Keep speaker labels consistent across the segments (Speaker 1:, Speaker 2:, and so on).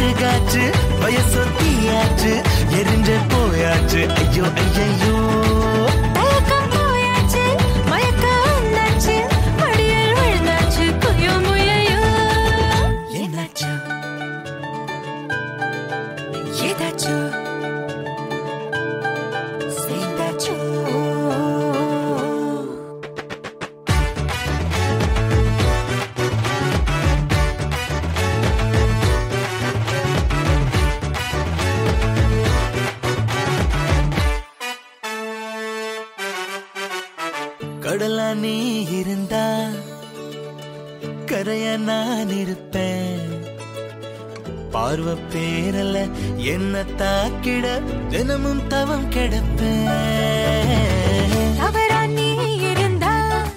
Speaker 1: மெழுகாச்சு வயசு தீயாச்சு எரிஞ்ச போயாச்சு ஐயோ ஐயோ
Speaker 2: தயக்கம் போயாச்சு மயக்கம் வந்தாச்சு மடியில் விழுந்தாச்சு குயோ முயையோ
Speaker 1: என்னாச்சு
Speaker 2: ஏதாச்சோ சேர்ந்தாச்சோ
Speaker 1: கடலா நீ இருந்தா கரையா நான் இருப்பேன் பார்வை பேரல என்ன தாக்கிட தினமும் தவம் கிடப்பேன்
Speaker 2: தவறா நீ இருந்தா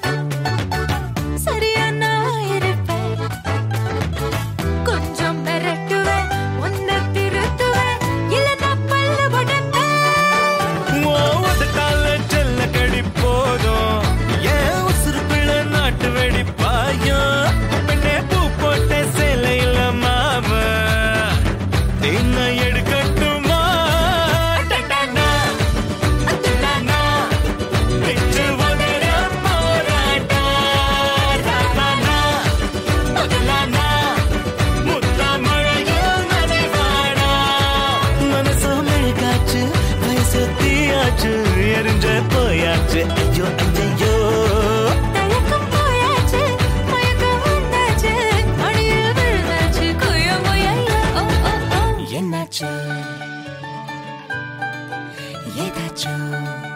Speaker 2: சரியா நான் இருப்பேன் கொஞ்சம் மிரட்டுவேன் உன்னை திருத்துவேன் இல்லைன்னா பல்லு உடைப்பேன்
Speaker 1: ஓவதுட்டால செல்ல கடி போதும் ஏன் உசுறு பிள்ளை நாட்டு வெடி பாயும் பெண்ணே பூ போட்ட சேலையில மாம என்ன எடுக்கட்டுமா டடாடா, அத்துடாடா, வெற்று உதற போராட்டா, ராமானா, முதலானா, முத்தா மழையில் நனைவாடா. மனசு மெழுகாச்சு வயசு தீயாச்சு எரிஞ்ச போயாச்சு ஐயோ ஐயோ
Speaker 2: தயக்கம் போயாச்சு மயக்கம் வந்தாச்சு மடியில் விழுந்தாச்சு குயோ முயையோ ஓ ஓ ஓ
Speaker 1: என்னாச்சு
Speaker 2: ஏதாச்சோ